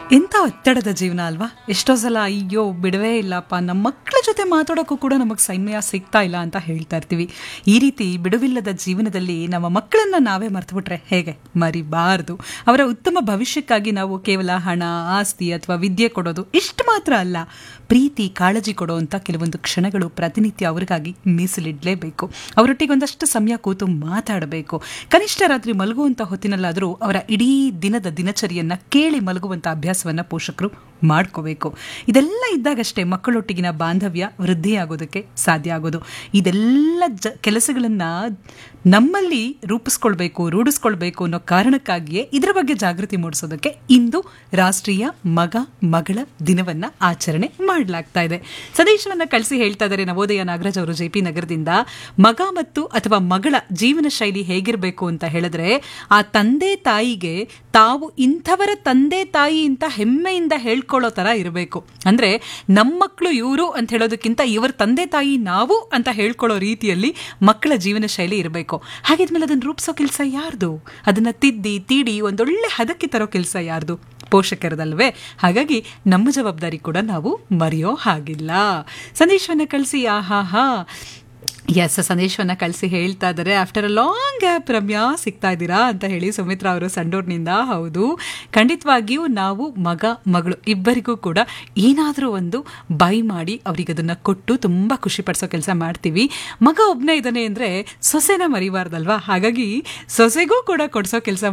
ಎಂಥ ಒತ್ತಡದ ಜೀವನ ಅಲ್ವಾ ಎಷ್ಟೋ ಸಲ ಅಯ್ಯೋ ಬಿಡವೇ ಇಲ್ಲಪ್ಪ ನಮ್ಮ ಮಕ್ಕಳ ಜೊತೆ ಮಾತಾಡೋಕ್ಕೂ ಕೂಡ ನಮಗೆ ಸಮಯ ಸಿಗ್ತಾ ಇಲ್ಲ ಅಂತ ಹೇಳ್ತಾ ಇರ್ತೀವಿ ಈ ರೀತಿ ಬಿಡುವಿಲ್ಲದ ಜೀವನದಲ್ಲಿ ನಮ್ಮ ಮಕ್ಕಳನ್ನ ನಾವೇ ಮರ್ತುಬಿಟ್ರೆ ಹೇಗೆ ಮರಿಬಾರ್ದು ಅವರ ಉತ್ತಮ ಭವಿಷ್ಯಕ್ಕಾಗಿ ನಾವು ಕೇವಲ ಹಣ ಆಸ್ತಿ ಅಥವಾ ವಿದ್ಯೆ ಕೊಡೋದು ಇಷ್ಟು ಮಾತ್ರ ಅಲ್ಲ ಪ್ರೀತಿ ಕಾಳಜಿ ಕೊಡುವಂಥ ಕೆಲವೊಂದು ಕ್ಷಣಗಳು ಪ್ರತಿನಿತ್ಯ ಅವ್ರಿಗಾಗಿ ಮೀಸಲಿಡಲೇಬೇಕು ಅವರೊಟ್ಟಿಗೆ ಒಂದಷ್ಟು ಸಮಯ ಕೂತು ಮಾತಾಡಬೇಕು ಕನಿಷ್ಠ ರಾತ್ರಿ ಮಲಗುವಂಥ ಹೊತ್ತಿನಲ್ಲಾದರೂ ಅವರ ಇಡೀ ದಿನದ ದಿನಚರಿಯನ್ನ ಕೇಳಿ ಮಲಗುವಂಥ ಅಭ್ಯಾಸವನ್ನ ಪೋಷಕರು ಮಾಡ್ಕೋಬೇಕು ಇದೆಲ್ಲ ಇದ್ದಾಗಷ್ಟೇ ಮಕ್ಕಳೊಟ್ಟಿಗಿನ ಬಾಂಧವ್ಯ ವೃದ್ಧಿಯಾಗೋದಕ್ಕೆ ಸಾಧ್ಯ ಆಗೋದು ಇದೆಲ್ಲ ಜ ಕೆಲಸಗಳನ್ನ ನಮ್ಮಲ್ಲಿ ರೂಪಿಸ್ಕೊಳ್ಬೇಕು ರೂಢಿಸ್ಕೊಳ್ಬೇಕು ಅನ್ನೋ ಕಾರಣಕ್ಕಾಗಿಯೇ ಇದರ ಬಗ್ಗೆ ಜಾಗೃತಿ ಮೂಡಿಸೋದಕ್ಕೆ ಇಂದು ರಾಷ್ಟ್ರೀಯ ಮಗ ಮಗಳ ದಿನವನ್ನ ಆಚರಣೆ ಮಾಡಲಾಗ್ತಾ ಇದೆ ಸಂದೇಶವನ್ನ ಕಳಿಸಿ ಹೇಳ್ತಾ ಇದ್ದಾರೆ ನವೋದಯ ನಾಗರಾಜ್ ಅವರು ಜೆ ಪಿ ನಗರದಿಂದ ಮಗ ಮತ್ತು ಅಥವಾ ಮಗಳ ಜೀವನ ಶೈಲಿ ಹೇಗಿರಬೇಕು ಅಂತ ಹೇಳಿದ್ರೆ ಆ ತಂದೆ ತಾಯಿಗೆ ತಾವು ಇಂಥವರ ತಂದೆ ತಾಯಿ ಅಂತ ಹೆಮ್ಮೆಯಿಂದ ಹೇಳ್ಕೊಳ್ಳೋ ತರ ಇರಬೇಕು ಅಂದ್ರೆ ನಮ್ಮ ಮಕ್ಕಳು ಇವರು ಅಂತ ಹೇಳೋದಕ್ಕಿಂತ ಇವರ ತಂದೆ ತಾಯಿ ನಾವು ಅಂತ ಹೇಳ್ಕೊಳ್ಳೋ ರೀತಿಯಲ್ಲಿ ಮಕ್ಕಳ ಜೀವನ ಶೈಲಿ ಇರಬೇಕು ಹಾಗಿದ್ಮೇಲೆ ಅದನ್ನ ರೂಪಿಸೋ ಕೆಲಸ ಯಾರ್ದು ಅದನ್ನ ತಿದ್ದಿ ತೀಡಿ ಒಂದೊಳ್ಳೆ ಹದಕ್ಕೆ ತರೋ ಕೆಲಸ ಯಾರ್ದು ಪೋಷಕರದಲ್ವೇ ಹಾಗಾಗಿ ನಮ್ಮ ಜವಾಬ್ದಾರಿ ಕೂಡ ನಾವು ಮರೆಯೋ ಹಾಗಿಲ್ಲ ಸಂದೇಶವನ್ನ ಕಳಿಸಿ ಆಹಾ ಹಾ ಎಸ್ ಸಂದೇಶವನ್ನ ಕಳಿಸಿ ಹೇಳ್ತಾ ಇದ್ದಾರೆ after a long gap Ramya ಸಿಗ್ತಾ ಇದ್ದೀರಾ ಅಂತ ಹೇಳಿ ಸುಮಿತ್ರಾ ಅವರು ಸಂಡೂರ್ನಿಂದ ಹೌದು ಖಂಡಿತವಾಗಿಯೂ ನಾವು ಮಗ ಮಗಳು ಇಬ್ಬರಿಗೂ ಕೂಡ ಏನಾದರೂ ಒಂದು ಬೈ ಮಾಡಿ ಅವರಿಗೆ ಅದನ್ನು ಕೊಟ್ಟು ತುಂಬ ಖುಷಿ ಪಡಿಸೋ ಕೆಲಸ ಮಾಡ್ತೀವಿ ಮಗ ಒಬ್ಬನೇ ಇದ್ದಾನೆ ಅಂದರೆ ಸೊಸೆನ ಮರಿಬಾರ್ದಲ್ವಾ ಹಾಗಾಗಿ ಸೊಸೆಗೂ ಕೂಡ ಕೊಡಿಸೋ ಕೆಲಸ